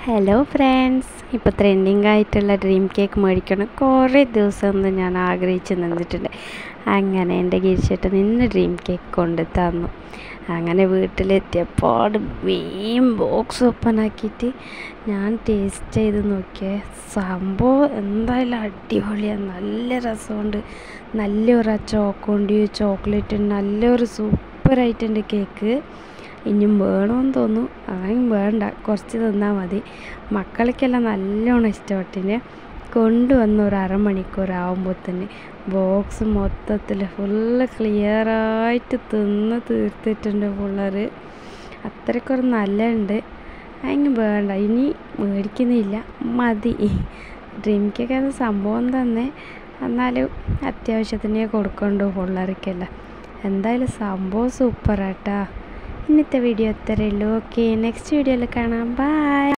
hello friends ഇപ്പോൾ trending ആയിട്ടുള്ള dream cake മേടിക്കണം കുറേ ദിവസം ഒന്ന് ഞാൻ ആഗ്രഹിച്ച് നിന്നിട്ടുണ്ട് അങ്ങനെ എൻ്റെ ഗിരിച്ചേട്ടൻ ഇന്ന് ഡ്രീം കേക്ക് കൊണ്ട് തന്നു അങ്ങനെ വീട്ടിലെത്തിയപ്പോൾ മെയിൻ ബോക്സ് ഓപ്പൺ ആക്കിയിട്ട് ഞാൻ ടേസ്റ്റ് ചെയ്ത് നോക്കിയേ സംഭവം എന്തായാലും അടിപൊളിയാണ് നല്ല രസമുണ്ട് നല്ലൊരു ചോക്കോണ്ടി ചോക്ലേറ്റ് നല്ലൊരു സൂപ്പറായിട്ടുണ്ട് കേക്ക് ഇനിയും വേണമെന്ന് തോന്നുന്നു അങ്ങനെ വേണ്ട കുറച്ച് തിന്നാൽ മതി മക്കൾക്കെല്ലാം നല്ലോണം ഇഷ്ടപ്പെട്ടിന് കൊണ്ടുവന്ന് ഒരു അരമണിക്കൂർ ആകുമ്പോൾ തന്നെ ബോക്സ് മൊത്തത്തിൽ ഫുള്ള് ക്ലിയറായിട്ട് തിന്ന് തീർത്തിട്ടുണ്ട് പിള്ളേർ അത്രയ്ക്കൊരു നല്ലുണ്ട് അതിന് വേണ്ട ഇനി മേടിക്കുന്നില്ല മതി ഡ്രീം കേക്ക് എന്ന സംഭവം തന്നെ എന്നാലും അത്യാവശ്യത്തിന് കൊടുക്കണ്ടു പിള്ളേർക്കെല്ലാം എന്തായാലും സംഭവം സൂപ്പറാട്ടാ ഇന്നത്തെ വീഡിയോ ഇത്രയേ ഉള്ളൂ ഓക്കെ നെക്സ്റ്റ് വീഡിയോയിൽ കാണാം ബൈ